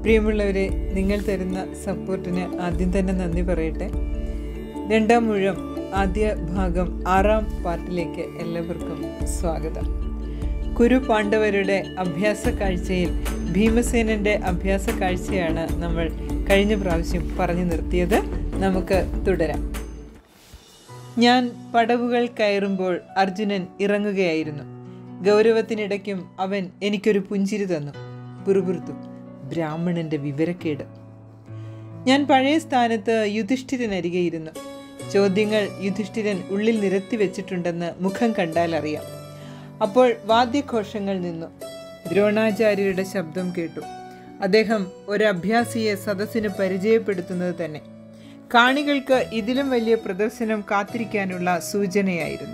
പ്രിയമുള്ളവരെ നിങ്ങൾ തരുന്ന സപ്പോർട്ടിന് ആദ്യം തന്നെ നന്ദി പറയട്ടെ രണ്ടാം മുഴം ആദ്യ ഭാഗം ആറാം പാർട്ടിലേക്ക് എല്ലാവർക്കും സ്വാഗതം കുരു പാണ്ഡവരുടെ അഭ്യാസ കാഴ്ചയിൽ ഭീമസേനൻ്റെ അഭ്യാസ കാഴ്ചയാണ് നമ്മൾ കഴിഞ്ഞ പ്രാവശ്യം പറഞ്ഞു നിർത്തിയത് നമുക്ക് തുടരാം ഞാൻ പടവുകൾ കയറുമ്പോൾ അർജുനൻ ഇറങ്ങുകയായിരുന്നു ഗൗരവത്തിനിടയ്ക്കും അവൻ എനിക്കൊരു പുഞ്ചിരി തന്നു പുറുപുറുത്തു ബ്രാഹ്മണന്റെ വിവരക്കേട് ഞാൻ പഴയ സ്ഥാനത്ത് യുധിഷ്ഠിരനരികെ ഇരുന്നു ചോദ്യങ്ങൾ യുധിഷ്ഠിരൻ ഉള്ളിൽ നിരത്തി വെച്ചിട്ടുണ്ടെന്ന് മുഖം കണ്ടാൽ അറിയാം അപ്പോൾ വാദ്യഘോഷങ്ങൾ നിന്നു ദ്രോണാചാര്യരുടെ ശബ്ദം കേട്ടു അദ്ദേഹം ഒരു അഭ്യാസിയെ സദസ്സിന് പരിചയപ്പെടുത്തുന്നത് തന്നെ കാണികൾക്ക് ഇതിലും വലിയ പ്രദർശനം കാത്തിരിക്കാനുള്ള സൂചനയായിരുന്നു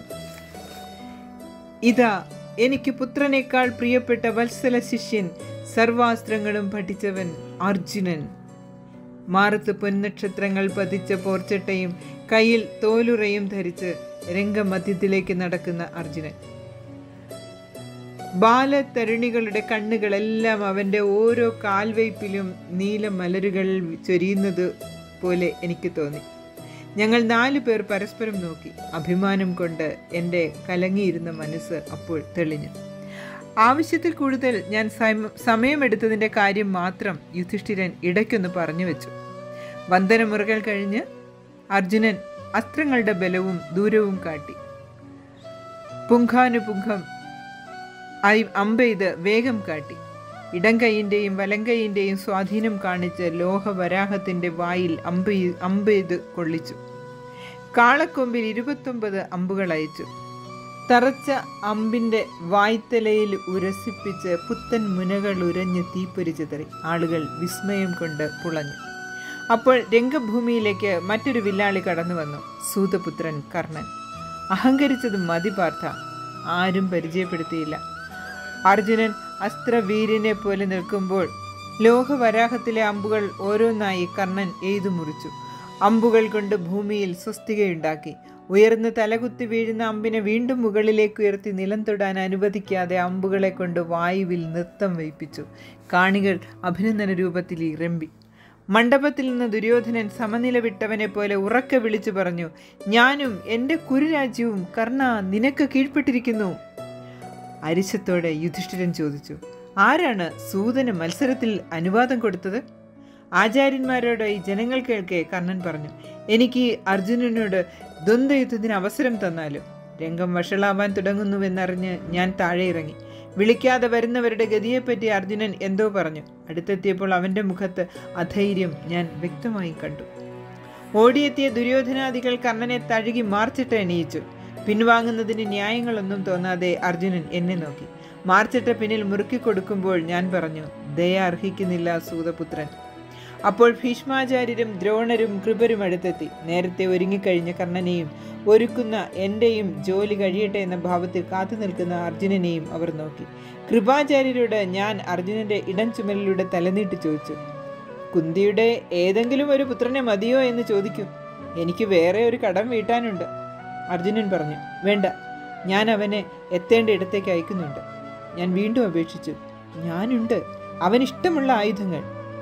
ഇതാ എനിക്ക് പുത്രനേക്കാൾ പ്രിയപ്പെട്ട വത്സല ശിഷ്യൻ സർവാസ്ത്രങ്ങളും പഠിച്ചവൻ അർജുനൻ മാറത്ത് പൊന്നക്ഷത്രങ്ങൾ പതിച്ച പോർച്ചട്ടയും കയ്യിൽ തോലുറയും ധരിച്ച് രംഗമധ്യത്തിലേക്ക് നടക്കുന്ന അർജുനൻ ബാലതരുണികളുടെ കണ്ണുകളെല്ലാം അവൻ്റെ ഓരോ കാൽവയ്പിലും നീല മലരുകൾ ചൊരിയുന്നത് പോലെ എനിക്ക് തോന്നി ഞങ്ങൾ നാലു പേർ പരസ്പരം നോക്കി അഭിമാനം കൊണ്ട് എൻ്റെ കലങ്ങിയിരുന്ന മനസ്സ് അപ്പോൾ തെളിഞ്ഞു ആവശ്യത്തിൽ കൂടുതൽ ഞാൻ സമ- സമയമെടുത്തതിൻ്റെ കാര്യം മാത്രം യുധിഷ്ഠിരൻ ഇടയ്ക്കൊന്ന് പറഞ്ഞു വെച്ചു വന്ദനമുറകൾ കഴിഞ്ഞ് അർജുനൻ അസ്ത്രങ്ങളുടെ ബലവും ദൂരവും കാട്ടി പുങ്കാനുപുങ്കം ഐ- അമ്പെയ്ത് വേഗം കാട്ടി ഇടം കൈയിൻ്റെയും വലം കൈയിൻ്റെയും സ്വാധീനം കാണിച്ച് ലോഹവരാഹത്തിൻ്റെ വായിൽ അമ്പ് അമ്പെയ്ത് കൊള്ളിച്ചു കാളക്കൊമ്പിൽ ഇരുപത്തൊമ്പത് അമ്പുകൾ അയച്ചു തറച്ച അമ്പിൻ്റെ വായ്ത്തലയിൽ ഉരസിപ്പിച്ച് പുത്തൻ മുനകൾ ഉരഞ്ഞ് തീപ്പൊരി ചിതറി ആളുകൾ വിസ്മയം കൊണ്ട് പുളഞ്ഞു അപ്പോൾ രംഗഭൂമിയിലേക്ക് മറ്റൊരു വില്ലാളി കടന്നു വന്നു സൂതപുത്രൻ കർണൻ അഹങ്കരിച്ചത് മതി പാർത്ഥ ആരും പരിചയപ്പെടുത്തിയില്ല അർജുനൻ അസ്ത്രവീര്യനെ പോലെ നിൽക്കുമ്പോൾ ലോഹവരാഹത്തിലെ അമ്പുകൾ ഓരോന്നായി കർണൻ എയ്തു മുറിച്ചു അമ്പുകൾ കൊണ്ട് ഭൂമിയിൽ സ്വസ്തികയുണ്ടാക്കി ഉയർന്ന് തലകുത്തി വീഴുന്ന അമ്പിനെ വീണ്ടും മുകളിലേക്ക് ഉയർത്തി നിലം തൊടാൻ അനുവദിക്കാതെ അമ്പുകളെ കൊണ്ട് വായുവിൽ നൃത്തം വയ്പ്പിച്ചു കാണികൾ അഭിനന്ദന രൂപത്തിൽ ഇറമ്പി മണ്ഡപത്തിൽ നിന്ന് ദുര്യോധനൻ സമനില വിട്ടവനെ പോലെ ഉറക്കെ വിളിച്ചു പറഞ്ഞു ഞാനും എൻ്റെ കുരുരാജ്യവും കർണ നിനക്ക് കീഴ്പ്പെട്ടിരിക്കുന്നു അരിശത്തോടെ യുധിഷ്ഠിരൻ ചോദിച്ചു ആരാണ് സൂതന് മത്സരത്തിൽ അനുവാദം കൊടുത്തത് ആചാര്യന്മാരോട് ഈ ജനങ്ങൾ കേൾക്കെ കർണൻ പറഞ്ഞു എനിക്ക് അർജുനനോട് ദ്വന്ദ്വയുദ്ധത്തിന് അവസരം തന്നാലും രംഗം വഷളാവാൻ തുടങ്ങുന്നുവെന്നറിഞ്ഞ് ഞാൻ താഴെ ഇറങ്ങി വിളിക്കാതെ വരുന്നവരുടെ ഗതിയെപ്പറ്റി അർജുനൻ എന്തോ പറഞ്ഞു അടുത്തെത്തിയപ്പോൾ അവൻ്റെ മുഖത്ത് അധൈര്യം ഞാൻ വ്യക്തമായി കണ്ടു ഓടിയെത്തിയ ദുര്യോധനാദികൾ കർണനെ തഴുകി മാർച്ചിട്ട് എണീച്ചു പിൻവാങ്ങുന്നതിന് ന്യായങ്ങളൊന്നും തോന്നാതെ അർജുനൻ എന്നെ നോക്കി മാർച്ചിട്ട പിന്നിൽ മുറുക്കി കൊടുക്കുമ്പോൾ ഞാൻ പറഞ്ഞു ദയ അർഹിക്കുന്നില്ല സൂതപുത്രൻ അപ്പോൾ ഭീഷ്മാചാര്യരും ദ്രോണരും കൃപരും അടുത്തെത്തി നേരത്തെ ഒരുങ്ങിക്കഴിഞ്ഞ കർണനെയും ഒരുക്കുന്ന എൻ്റെയും ജോലി കഴിയട്ടെ എന്ന ഭാവത്തിൽ കാത്തു നിൽക്കുന്ന അർജുനനെയും അവർ നോക്കി കൃപാചാര്യരോട് ഞാൻ അർജുനന്റെ ഇടം ചുമലിലൂടെ തലനീട്ടി ചോദിച്ചു കുന്തിയുടെ ഏതെങ്കിലും ഒരു പുത്രനെ മതിയോ എന്ന് ചോദിക്കും എനിക്ക് വേറെ ഒരു കടം വീട്ടാനുണ്ട് അർജുനൻ പറഞ്ഞു വേണ്ട ഞാൻ അവനെ എത്തേണ്ട ഇടത്തേക്ക് അയക്കുന്നുണ്ട് ഞാൻ വീണ്ടും അപേക്ഷിച്ചു ഞാനുണ്ട് അവനിഷ്ടമുള്ള ആയുധങ്ങൾ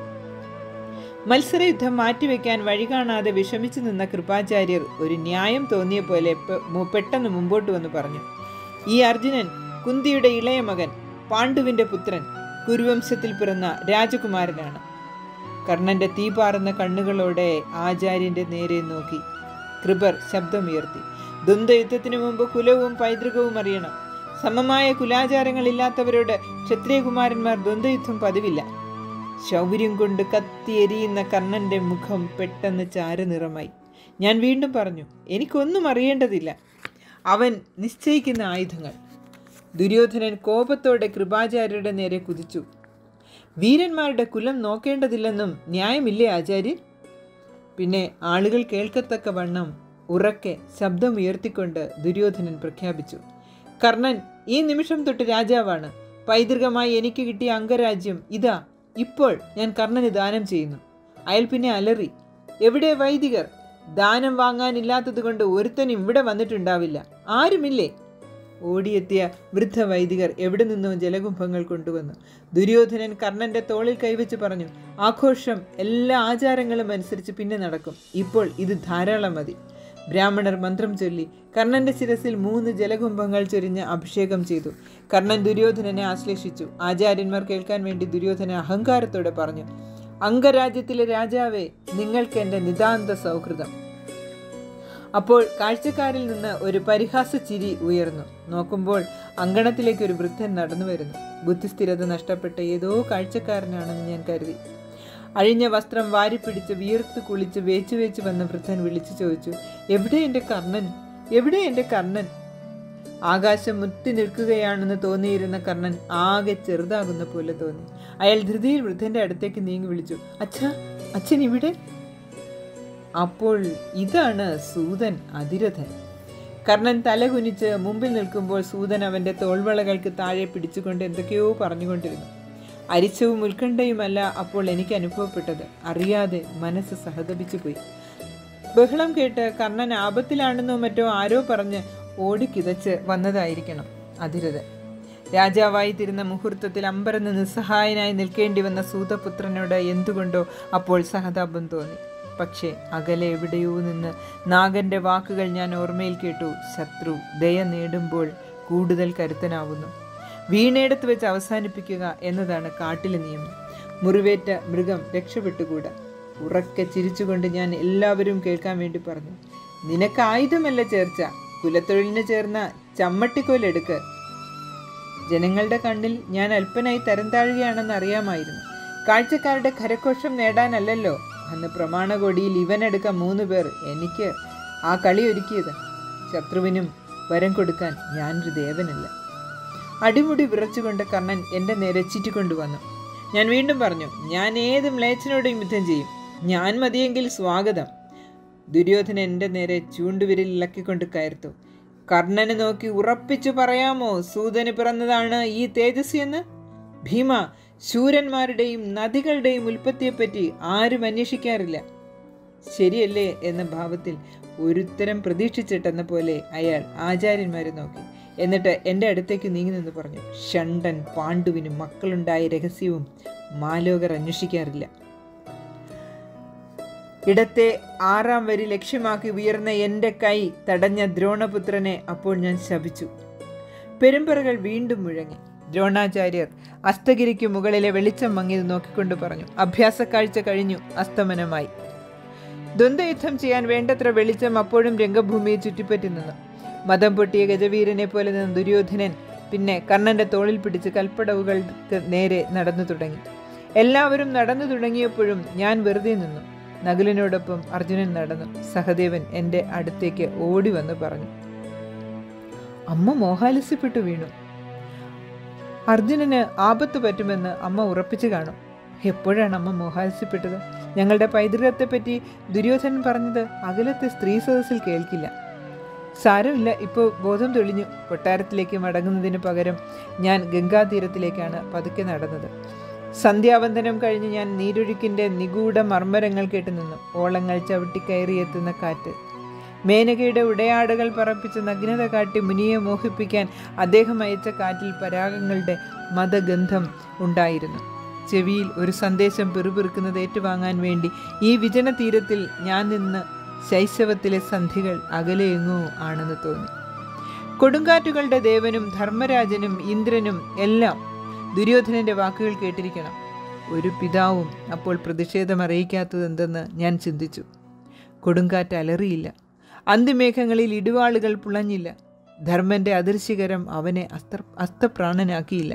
മത്സരയുദ്ധം മാറ്റിവെക്കാൻ വഴി കാണാതെ വിഷമിച്ചു നിന്ന കൃപാചാര്യർ ഒരു ന്യായം തോന്നിയ പോലെ പെ- മു- പെട്ടെന്ന് മുമ്പോട്ട് വന്ന് പറഞ്ഞു ഈ അർജുനൻ കുന്തിയുടെ ഇളയ മകൻ പാണ്ഡുവിന്റെ പുത്രൻ കുരുവംശത്തിൽ പിറന്ന രാജകുമാരനാണ് കർണന്റെ തീപാറുന്ന കണ്ണുകളോടെ ആചാര്യന്റെ നേരെ നോക്കി കൃപർ ശബ്ദമുയർത്തി ദ്വന്ദ്വയുദ്ധത്തിനു മുമ്പ് കുലവും പൈതൃകവും അറിയണം സമമായ കുലാചാരങ്ങളില്ലാത്തവരോട് ക്ഷത്രിയകുമാരന്മാർ ദ്വന്ദ്വയുദ്ധം പതിവില്ല ശൗര്യം കൊണ്ട് കത്തിയെരിയുന്ന കർണന്റെ മുഖം പെട്ടെന്ന് ചാരനിറമായി ഞാൻ വീണ്ടും പറഞ്ഞു എനിക്കൊന്നും അറിയേണ്ടതില്ല അവൻ നിശ്ചയിക്കുന്ന ആയുധങ്ങൾ ദുര്യോധനൻ കോപത്തോടെ കൃപാചാര്യരുടെ നേരെ കുതിച്ചു വീരന്മാരുടെ കുലം നോക്കേണ്ടതില്ലെന്നും ന്യായമില്ലേ ആചാര്യൻ പിന്നെ ആളുകൾ കേൾക്കത്തക്ക വണ്ണം ഉറക്കെ ശബ്ദമുയർത്തിക്കൊണ്ട് ദുര്യോധനൻ പ്രഖ്യാപിച്ചു കർണൻ ഈ നിമിഷം തൊട്ട് രാജാവാണ് പൈതൃകമായി എനിക്ക് കിട്ടിയ അംഗരാജ്യം ഇതാ ഇപ്പോൾ ഞാൻ കർണന് ദാനം ചെയ്യുന്നു അയാൾ പിന്നെ അലറി എവിടെ വൈദികർ ദാനം വാങ്ങാനില്ലാത്തത് കൊണ്ട് ഒരുത്തനും ഇവിടെ വന്നിട്ടുണ്ടാവില്ല ആരുമില്ലേ ഓടിയെത്തിയ വൃദ്ധ വൈദികർ എവിടെ നിന്നോ ജലകുംഭങ്ങൾ കൊണ്ടുവന്നു ദുര്യോധനൻ കർണന്റെ തോളിൽ കൈവച്ച് പറഞ്ഞു ആഘോഷം എല്ലാ ആചാരങ്ങളും അനുസരിച്ച് പിന്നെ നടക്കും ഇപ്പോൾ ഇത് ധാരാളം മതി ബ്രാഹ്മണർ മന്ത്രം ചൊല്ലി കർണന്റെ ശിരസിൽ മൂന്ന് ജലകുംഭങ്ങൾ ചൊരിഞ്ഞ് അഭിഷേകം ചെയ്തു കർണൻ ദുര്യോധനനെ ആശ്ലേഷിച്ചു ആചാര്യന്മാർ കേൾക്കാൻ വേണ്ടി ദുര്യോധന അഹങ്കാരത്തോടെ പറഞ്ഞു അംഗരാജ്യത്തിലെ രാജാവേ നിങ്ങൾക്ക് എൻ്റെ നിതാന്ത സൗഹൃദം അപ്പോൾ കാഴ്ചക്കാരിൽ നിന്ന് ഒരു പരിഹാസ ചിരി ഉയർന്നു നോക്കുമ്പോൾ അങ്കണത്തിലേക്ക് ഒരു വൃദ്ധൻ നടന്നു വരുന്നു ബുദ്ധിസ്ഥിരത നഷ്ടപ്പെട്ട ഏതോ കാഴ്ചക്കാരനാണെന്ന് ഞാൻ കരുതി അഴിഞ്ഞ വസ്ത്രം വാരിപ്പിടിച്ച് വിയർത്ത് കുളിച്ച് വേച്ചു വേച്ച് വന്ന വൃദ്ധൻ വിളിച്ചു ചോദിച്ചു എവിടെ എൻ്റെ കർണൻ എവിടെ എൻ്റെ കർണൻ ആകാശം മുത്തി നിൽക്കുകയാണെന്ന് തോന്നിയിരുന്ന കർണൻ ആകെ ചെറുതാകുന്ന പോലെ തോന്നി അയാൾ ധൃതിയിൽ വൃദ്ധന്റെ അടുത്തേക്ക് നീങ്ങി വിളിച്ചു അച്ഛാ അച്ഛൻ ഇവിടെ അപ്പോൾ ഇതാണ് സൂതൻ അതിരഥൻ കർണൻ തലകുനിച്ച് മുമ്പിൽ നിൽക്കുമ്പോൾ സൂതൻ അവൻ്റെ തോൾവളകൾക്ക് താഴെ പിടിച്ചുകൊണ്ട് എന്തൊക്കെയോ പറഞ്ഞുകൊണ്ടിരുന്നു അരിച്ചവും ഉത്കണ്ഠയുമല്ല അപ്പോൾ എനിക്ക് അനുഭവപ്പെട്ടത് അറിയാതെ മനസ്സ് സഹതപിച്ചു പോയി ബഹളം കേട്ട് കർണൻ ആപത്തിലാണെന്നോ മറ്റോ ആരോ പറഞ്ഞ് ഓടിക്കിതച്ച് വന്നതായിരിക്കണം അതിരഥൻ രാജാവായി തിരുന്ന മുഹൂർത്തത്തിൽ അമ്പരന്ന് നിസ്സഹായനായി നിൽക്കേണ്ടി വന്ന സൂതപുത്രനോട് എന്തുകൊണ്ടോ അപ്പോൾ സഹതാപം തോന്നി പക്ഷേ അകലെ എവിടെയോ നിന്ന് നാഗന്റെ വാക്കുകൾ ഞാൻ ഓർമ്മയിൽ കേട്ടു ശത്രു ദയ നേടുമ്പോൾ കൂടുതൽ കരുത്തനാവുന്നു വീണയിടത്ത് വെച്ച് അവസാനിപ്പിക്കുക എന്നതാണ് കാട്ടിലെ നിയമം മുറിവേറ്റ മൃഗം രക്ഷപ്പെട്ടുകൂടാ ഉറക്കെ ചിരിച്ചുകൊണ്ട് ഞാൻ എല്ലാവരും കേൾക്കാൻ വേണ്ടി പറഞ്ഞു നിനക്ക് ആയുധമല്ല ചേർച്ച കുലത്തൊഴിലിന് ചേർന്ന ചമ്മട്ടിക്കോലെടുക്ക് ജനങ്ങളുടെ കണ്ണിൽ ഞാൻ അല്പനായി തരം താഴുകയാണെന്ന് അറിയാമായിരുന്നു കാഴ്ചക്കാരുടെ കരഘോഷം നേടാനല്ലല്ലോ അന്ന് പ്രമാണകൊടിയിൽ ഇവനെടുക്ക മൂന്ന് പേർ എനിക്ക് ആ കളി ഒരുക്കിയത് ശത്രുവിനും വരം കൊടുക്കാൻ ഞാനൊരു ദേവനല്ല അടിമുടി വിറച്ചുകൊണ്ട് കർണൻ എൻ്റെ നേരെ ചീറ്റിക്കൊണ്ടുവന്നു ഞാൻ വീണ്ടും പറഞ്ഞു ഞാൻ ഏത് മ്ലേച്ഛനോടും യുദ്ധം ചെയ്യും ഞാൻ മതിയെങ്കിൽ സ്വാഗതം ദുര്യോധനൻ എൻ്റെ നേരെ ചൂണ്ടുവിരൽ ഇളക്കിക്കൊണ്ട് കയർത്തു കർണനെ നോക്കി ഉറപ്പിച്ചു പറയാമോ സൂതന് പിറന്നതാണ് ഈ തേജസ് എന്ന് ഭീമ ശൂരന്മാരുടെയും നദികളുടെയും ഉൽപ്പത്തിയെപ്പറ്റി ആരും അന്വേഷിക്കാറില്ല ശരിയല്ലേ എന്ന ഭാവത്തിൽ ഒരുത്തരം പ്രതീക്ഷിച്ചിട്ടെന്ന പോലെ അയാൾ ആചാര്യന്മാരെ നോക്കി എന്നിട്ട് എൻ്റെ അടുത്തേക്ക് നീങ്ങി നിന്ന് പറഞ്ഞു ഷണ്ടൻ പാണ്ഡുവിന് മക്കളുണ്ടായ രഹസ്യവും മാലോകർ അന്വേഷിക്കാറില്ല ഇടത്തെ ആറാം വരി ലക്ഷ്യമാക്കി ഉയർന്ന എൻ്റെ കൈ തടഞ്ഞ ദ്രോണപുത്രനെ അപ്പോൾ ഞാൻ ശപിച്ചു പെരുമ്പറകൾ വീണ്ടും മുഴങ്ങി ദ്രോണാചാര്യർ അസ്തഗിരിക്ക് മുകളിലെ വെളിച്ചം മങ്ങിയത് നോക്കിക്കൊണ്ട് പറഞ്ഞു അഭ്യാസ കാഴ്ച കഴിഞ്ഞു അസ്തമനമായി ദ്വന്ദ്വയുദ്ധം ചെയ്യാൻ വേണ്ടത്ര വെളിച്ചം അപ്പോഴും രംഗഭൂമിയെ ചുറ്റിപ്പറ്റി നിന്നു മതം പൊട്ടിയ ഗജവീരനെ പോലെ നിന്ന ദുര്യോധനൻ പിന്നെ കർണന്റെ തോളിൽ പിടിച്ച് കൽപ്പടവുകൾക്ക് നേരെ നടന്നു തുടങ്ങി എല്ലാവരും നടന്നു തുടങ്ങിയപ്പോഴും ഞാൻ വെറുതെ നിന്നു നകുലിനോടൊപ്പം അർജുനൻ നടന്നു സഹദേവൻ എൻ്റെ അടുത്തേക്ക് ഓടി വന്ന് പറഞ്ഞു അമ്മ മോഹാലസ്യപ്പെട്ടു വീണു അർജുനന് ആപത്ത് പറ്റുമെന്ന് അമ്മ ഉറപ്പിച്ചു കാണും എപ്പോഴാണ് അമ്മ മോഹാലസ്യപ്പെട്ടത് ഞങ്ങളുടെ പൈതൃകത്തെപ്പറ്റി ദുര്യോധനൻ പറഞ്ഞത് അകലത്തെ സ്ത്രീ സദസ്സിൽ കേൾക്കില്ല സാരമില്ല ഇപ്പോൾ ബോധം തെളിഞ്ഞു കൊട്ടാരത്തിലേക്ക് മടങ്ങുന്നതിന് പകരം ഞാൻ ഗംഗാതീരത്തിലേക്കാണ് പതുക്കെ നടന്നത് സന്ധ്യാവന്തനം കഴിഞ്ഞ് ഞാൻ നീരൊഴുക്കിൻ്റെ നിഗൂഢ മർമ്മരങ്ങൾ കേട്ടു നിന്നു ഓളങ്ങൾ ചവിട്ടിക്കയറിയെത്തുന്ന കാറ്റ് മേനകയുടെ ഉടയാടുകൾ പറപ്പിച്ച് നഗ്നത കാട്ടി മുനിയെ മോഹിപ്പിക്കാൻ അദ്ദേഹം അയച്ച കാറ്റിൽ പരാഗങ്ങളുടെ മതഗന്ധം ഉണ്ടായിരുന്നു ചെവിയിൽ ഒരു സന്ദേശം പിറുപിറുക്കുന്നത് ഏറ്റുവാങ്ങാൻ വേണ്ടി ഈ വിജന തീരത്തിൽ ഞാൻ നിന്ന് ശൈശവത്തിലെ സന്ധികൾ അകലെയെങ്ങോ ആണെന്ന് തോന്നി കൊടുങ്കാറ്റുകളുടെ ദേവനും ധർമ്മരാജനും ഇന്ദ്രനും എല്ലാം ദുര്യോധനന്റെ വാക്കുകൾ കേട്ടിരിക്കണം ഒരു പിതാവും അപ്പോൾ പ്രതിഷേധം അറിയിക്കാത്തതെന്തെന്ന് ഞാൻ ചിന്തിച്ചു കൊടുങ്കാറ്റ് അലറിയില്ല അന്തിമേഘങ്ങളിൽ ഇടിവാളുകൾ പുളഞ്ഞില്ല ധർമ്മന്റെ അതിർശികരം അവനെ അസ്ത്ര അസ്തപ്രാണനാക്കിയില്ല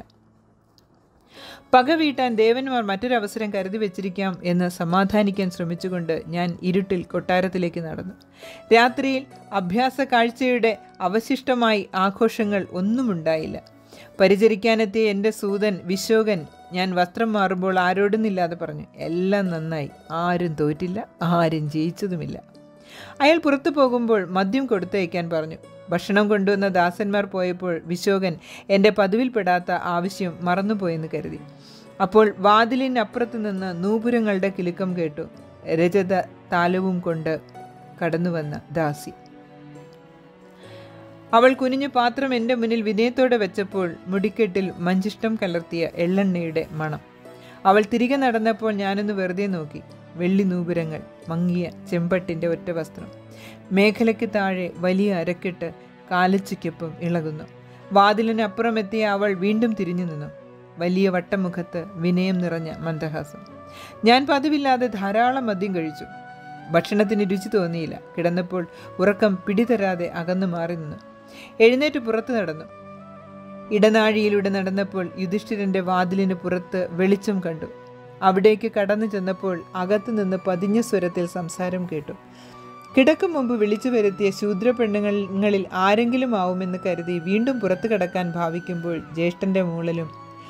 പക വീട്ടാൻ ദേവന്മാർ മറ്റൊരവസരം കരുതി വെച്ചിരിക്കാം എന്ന് സമാധാനിക്കാൻ ശ്രമിച്ചുകൊണ്ട് ഞാൻ ഇരുട്ടിൽ കൊട്ടാരത്തിലേക്ക് നടന്നു രാത്രിയിൽ അഭ്യാസ കാഴ്ചയുടെ അവശിഷ്ടമായി ആഘോഷങ്ങൾ ഒന്നുമുണ്ടായില്ല പരിചരിക്കാനെത്തിയ എൻ്റെ സൂതൻ വിശോകൻ ഞാൻ വസ്ത്രം മാറുമ്പോൾ ആരോടുന്നില്ലാതെ പറഞ്ഞു എല്ലാം നന്നായി ആരും തോറ്റില്ല ആരും ജയിച്ചതുമില്ല അയാൾ പുറത്തു പോകുമ്പോൾ മദ്യം കൊടുത്തയക്കാൻ പറഞ്ഞു ഭക്ഷണം കൊണ്ടുവന്ന ദാസന്മാർ പോയപ്പോൾ വിശോകൻ എൻ്റെ പതിവിൽപ്പെടാത്ത ആവശ്യം മറന്നുപോയെന്ന് കരുതി അപ്പോൾ വാതിലിനപ്പുറത്ത് നിന്ന് നൂപുരങ്ങളുടെ കിലുക്കം കേട്ടു രജത താലവും കൊണ്ട് കടന്നുവന്ന ദാസി അവൾ കുനിഞ്ഞു പാത്രം എൻ്റെ മുന്നിൽ വിനയത്തോടെ വെച്ചപ്പോൾ മുടിക്കെട്ടിൽ മഞ്ചിഷ്ടം കലർത്തിയ എള്ളെണ്ണയുടെ മണം അവൾ തിരികെ നടന്നപ്പോൾ ഞാനൊന്ന് വെറുതെ നോക്കി വെള്ളി നൂപുരങ്ങൾ മങ്ങിയ ചെമ്പട്ടിൻ്റെ ഒറ്റ വസ്ത്രം മേഖലയ്ക്ക് താഴെ വലിയ അരക്കെട്ട് കാലച്ചയ്ക്കൊപ്പം ഇളകുന്നു വാതിലിനപ്പുറം എത്തിയ അവൾ വീണ്ടും തിരിഞ്ഞു നിന്നു വലിയ വട്ടമുഖത്ത് വിനയം നിറഞ്ഞ മന്ദഹാസം ഞാൻ പതിവില്ലാതെ ധാരാളം മദ്യം കഴിച്ചു ഭക്ഷണത്തിന് രുചി തോന്നിയില്ല കിടന്നപ്പോൾ ഉറക്കം പിടിതരാതെ അകന്നു മാറി നിന്നു എഴുന്നേറ്റ് പുറത്തു നടന്നു ഇടനാഴിയിലൂടെ നടന്നപ്പോൾ യുധിഷ്ഠിരന്റെ വാതിലിന് പുറത്ത് വെളിച്ചം കണ്ടു അവിടേക്ക് കടന്നു ചെന്നപ്പോൾ അകത്തു നിന്ന് പതിഞ്ഞ സ്വരത്തിൽ സംസാരം കേട്ടു കിടക്കും മുമ്പ് വിളിച്ചു വരുത്തിയ ശൂദ്ര പെണ്ണുങ്ങളിൽ ആരെങ്കിലും ആവുമെന്ന് കരുതി വീണ്ടും പുറത്തു കടക്കാൻ ഭാവിക്കുമ്പോൾ ജ്യേഷ്ഠന്റെ മൂളലും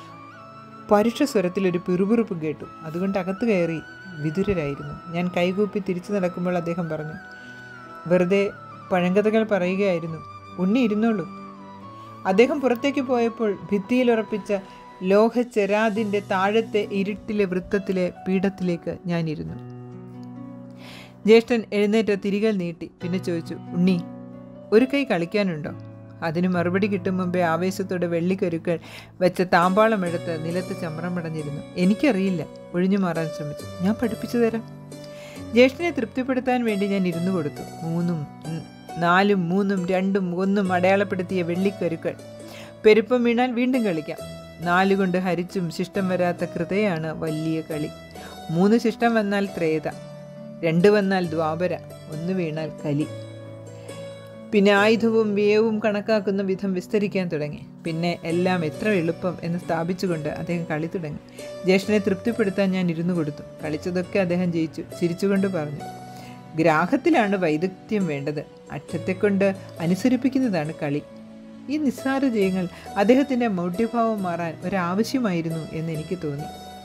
പരുഷ സ്വരത്തിൽ ഒരു പിറുപിറുപ്പ് കേട്ടു അതുകൊണ്ട് അകത്ത് കയറി വിതുരരായിരുന്നു ഞാൻ കൈകൂപ്പി തിരിച്ചു നടക്കുമ്പോൾ അദ്ദേഹം പറഞ്ഞു വെറുതെ പഴങ്കഥകൾ പറയുകയായിരുന്നു ഉണ്ണി ഇരുന്നോളൂ അദ്ദേഹം പുറത്തേക്ക് പോയപ്പോൾ ഭിത്തിയിൽ ഉറപ്പിച്ച ലോഹചെരാതിൻ്റെ താഴത്തെ ഇരുട്ടിലെ വൃത്തത്തിലെ പീഠത്തിലേക്ക് ഞാനിരുന്നു ജ്യേഷ്ഠൻ എഴുന്നേറ്റ് തിരികെ നീട്ടി പിന്നെ ചോദിച്ചു ഉണ്ണി ഒരു കൈ കളിക്കാനുണ്ടോ അതിന് മറുപടി കിട്ടും മുമ്പേ ആവേശത്തോടെ വെള്ളിക്കരുക്കൾ വെച്ച താമ്പാളം എടുത്ത് നിലത്ത് ചമ്രം പടഞ്ഞിരുന്നു എനിക്കറിയില്ല ഒഴിഞ്ഞു മാറാൻ ശ്രമിച്ചു ഞാൻ പഠിപ്പിച്ചു തരാം ജ്യേഷ്ഠനെ തൃപ്തിപ്പെടുത്താൻ വേണ്ടി ഞാൻ ഇരുന്നു കൊടുത്തു മൂന്നും ഉം, നാലും മൂന്നും രണ്ടും ഒന്നും അടയാളപ്പെടുത്തിയ വെള്ളിക്കരുക്കൾ പെരുപ്പം വീണാൽ വീണ്ടും കളിക്കാം നാലുകൊണ്ട് ഹരിച്ചും ശിഷ്ടം വരാത്ത കൃതയാണ് വലിയ കളി മൂന്ന് ശിഷ്ടം വന്നാൽ ത്രേത രണ്ട് വന്നാൽ ദ്വാപര ഒന്ന് വീണാൽ കലി പിന്നെ ആയുധവും വ്യയവും കണക്കാക്കുന്ന വിധം വിസ്തരിക്കാൻ തുടങ്ങി പിന്നെ എല്ലാം എത്ര എളുപ്പം എന്ന് സ്ഥാപിച്ചുകൊണ്ട് അദ്ദേഹം കളി തുടങ്ങി ജ്യേഷ്ഠനെ തൃപ്തിപ്പെടുത്താൻ ഞാൻ ഇരുന്നു കൊടുത്തു കളിച്ചതൊക്കെ അദ്ദേഹം ജയിച്ചു ചിരിച്ചുകൊണ്ട് പറഞ്ഞു ഗ്രാഹത്തിലാണ് വൈദഗ്ധ്യം വേണ്ടത് അക്ഷത്തെക്കൊണ്ട് അനുസരിപ്പിക്കുന്നതാണ് കളി ഈ നിസ്സാര ജയങ്ങൾ അദ്ദേഹത്തിൻ്റെ മൗഢ്യഭാവം മാറാൻ ഒരാവശ്യമായിരുന്നു എന്ന് എനിക്ക് തോന്നി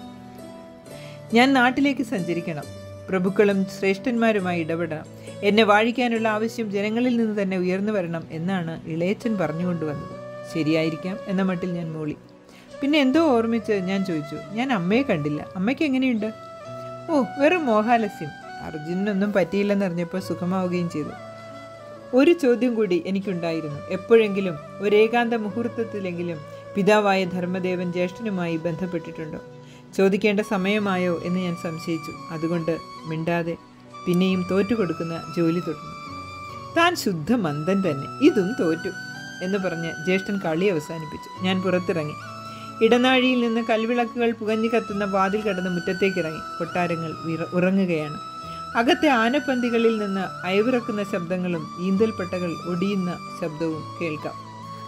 ഞാൻ നാട്ടിലേക്ക് സഞ്ചരിക്കണം പ്രഭുക്കളും ശ്രേഷ്ഠന്മാരുമായി ഇടപെടണം എന്നെ വാഴിക്കാനുള്ള ആവശ്യം ജനങ്ങളിൽ നിന്ന് തന്നെ ഉയർന്നു വരണം എന്നാണ് ഇളയച്ചൻ പറഞ്ഞുകൊണ്ടുവന്നത് ശരിയായിരിക്കാം എന്ന മട്ടിൽ ഞാൻ മൂളി പിന്നെ എന്തോ ഓർമ്മിച്ച് ഞാൻ ചോദിച്ചു ഞാൻ അമ്മയെ കണ്ടില്ല അമ്മയ്ക്ക് എങ്ങനെയുണ്ട് ഓ വെറും മോഹാലസ്യം അർജുനൊന്നും പറ്റിയില്ലെന്നറിഞ്ഞപ്പോൾ സുഖമാവുകയും ചെയ്തു ഒരു ചോദ്യം കൂടി എനിക്കുണ്ടായിരുന്നു എപ്പോഴെങ്കിലും ഒരേകാന്ത മുഹൂർത്തത്തിലെങ്കിലും പിതാവായ ധർമ്മദേവൻ ജ്യേഷ്ഠനുമായി ബന്ധപ്പെട്ടിട്ടുണ്ടോ ചോദിക്കേണ്ട സമയമായോ എന്ന് ഞാൻ സംശയിച്ചു അതുകൊണ്ട് മിണ്ടാതെ പിന്നെയും തോറ്റുകൊടുക്കുന്ന ജോലി തുടർന്നു താൻ ശുദ്ധ മന്ദൻ തന്നെ ഇതും തോറ്റു എന്ന് പറഞ്ഞ് ജ്യേഷ്ഠൻ കളി അവസാനിപ്പിച്ചു ഞാൻ പുറത്തിറങ്ങി ഇടനാഴിയിൽ നിന്ന് കൽവിളക്കുകൾ പുകഞ്ഞു കത്തുന്ന വാതിൽ കടന്ന് മുറ്റത്തേക്കിറങ്ങി കൊട്ടാരങ്ങൾ വിറ- ഉറങ്ങുകയാണ് അകത്തെ ആനപ്പന്തികളിൽ നിന്ന് അയവിറക്കുന്ന ശബ്ദങ്ങളും ഈന്തൽപ്പട്ടകൾ ഒടിയുന്ന ശബ്ദവും കേൾക്കാം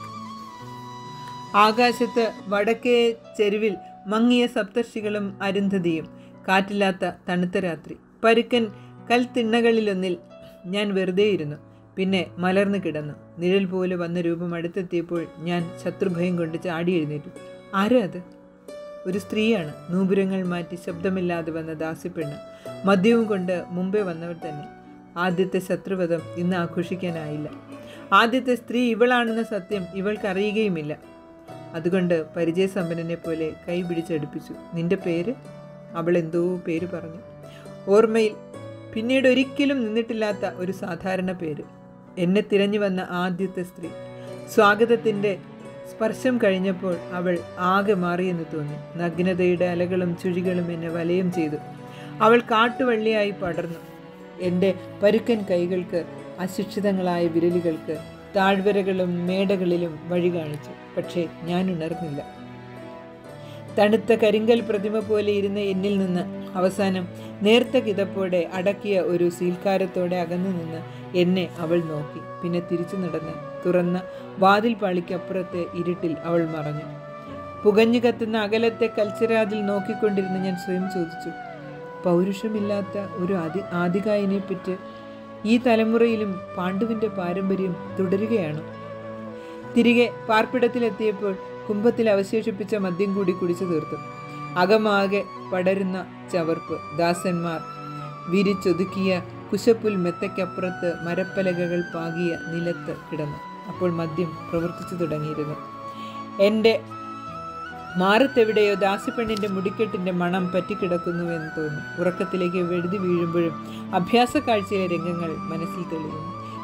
ആകാശത്ത് വടക്കേ ചെരുവിൽ മങ്ങിയ സപ്തർഷികളും അരുന്ധതിയും കാറ്റില്ലാത്ത തണുത്ത രാത്രി പരുക്കൻ കൽത്തിണ്ണകളിലൊന്നിൽ ഞാൻ വെറുതെ ഇരുന്നു പിന്നെ മലർന്നു കിടന്നു നിഴൽ പോലെ വന്ന രൂപം അടുത്തെത്തിയപ്പോൾ ഞാൻ ശത്രുഭയം കൊണ്ട് ചാടി എഴുന്നേറ്റു ആരാ അത് ഒരു സ്ത്രീയാണ് നൂപുരങ്ങൾ മാറ്റി ശബ്ദമില്ലാതെ വന്ന ദാസിപ്പെണ്ണ് മദ്യവും കൊണ്ട് മുമ്പേ വന്നവർ തന്നെ ആദ്യത്തെ ശത്രുവധം ഇന്ന് ആഘോഷിക്കാനായില്ല ആദ്യത്തെ സ്ത്രീ ഇവളാണെന്ന സത്യം ഇവൾക്കറിയുകയുമില്ല അതുകൊണ്ട് പരിചയസമ്പന്നനെ പോലെ കൈ പിടിച്ചടുപ്പിച്ചു നിന്റെ പേര് അവൾ എന്തോ പേര് പറഞ്ഞു ഓർമ്മയിൽ പിന്നീട് ഒരിക്കലും നിന്നിട്ടില്ലാത്ത ഒരു സാധാരണ പേര് എന്നെ തിരഞ്ഞു വന്ന ആദ്യത്തെ സ്ത്രീ സ്വാഗതത്തിൻ്റെ സ്പർശം കഴിഞ്ഞപ്പോൾ അവൾ ആകെ മാറിയെന്ന് തോന്നി നഗ്നതയുടെ അലകളും ചുഴികളും എന്നെ വലയം ചെയ്തു അവൾ കാട്ടുവള്ളിയായി പടർന്നു എൻ്റെ പരുക്കൻ കൈകൾക്ക് അശിക്ഷിതങ്ങളായ വിരലുകൾക്ക് താഴ്വരകളും മേടകളിലും വഴി കാണിച്ചു പക്ഷേ ഞാൻ ഉണർന്നില്ല തണുത്ത കരിങ്കൽ പ്രതിമ പോലെ ഇരുന്ന എന്നിൽ നിന്ന് അവസാനം നേർത്ത കിതപ്പോടെ അടക്കിയ ഒരു സീൽക്കാരത്തോടെ അകന്നു നിന്ന് എന്നെ അവൾ നോക്കി പിന്നെ തിരിച്ചു നടന്ന് തുറന്ന വാതിൽ പാളിക്കപ്പുറത്തെ ഇരുട്ടിൽ അവൾ മറഞ്ഞു പുകഞ്ഞു കത്തുന്ന അകലത്തെ കൽച്ചരാതിൽ നോക്കിക്കൊണ്ടിരുന്ന് ഞാൻ സ്വയം ചോദിച്ചു പൗരുഷമില്ലാത്ത ഒരു ആദി ആദികായനെ പറ്റി ഈ തലമുറയിലും പാണ്ഡുവിൻ്റെ പാരമ്പര്യം തുടരുകയാണോ തിരികെ പാർപ്പിടത്തിലെത്തിയപ്പോൾ കുംഭത്തിൽ അവശേഷിപ്പിച്ച മദ്യം കൂടി കുടിച്ചു തീർത്തു അകമാകെ പടരുന്ന ചവർപ്പ് ദാസന്മാർ വിരിച്ചൊതുക്കിയ കുശപ്പുൽ മെത്തയ്ക്കപ്പുറത്ത് മരപ്പലകകൾ പാകിയ നിലത്ത് കിടന്നു അപ്പോൾ മദ്യം പ്രവർത്തിച്ചു തുടങ്ങിയിരുന്നു എൻ്റെ മാറത്തെവിടെയോ ദാസിപ്പെണ്ണിൻ്റെ മുടിക്കെട്ടിൻ്റെ മണം പറ്റിക്കിടക്കുന്നു എന്ന് തോന്നുന്നു ഉറക്കത്തിലേക്ക് വെഴുതി വീഴുമ്പോഴും അഭ്യാസ കാഴ്ചയിലെ രംഗങ്ങൾ മനസ്സിൽ തെളിയുന്നു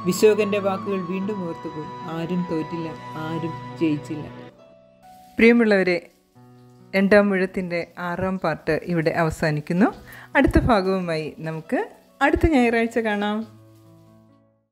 വിശോകന്റെ വാക്കുകൾ വീണ്ടും ഓർത്തുപോയി ആരും തോറ്റില്ല ആരും ജയിച്ചില്ല പ്രിയമുള്ളവരെ രണ്ടാം മുഴത്തിൻ്റെ ആറാം പാർട്ട് ഇവിടെ അവസാനിക്കുന്നു അടുത്ത ഭാഗവുമായി നമുക്ക് അടുത്ത ഞായറാഴ്ച കാണാം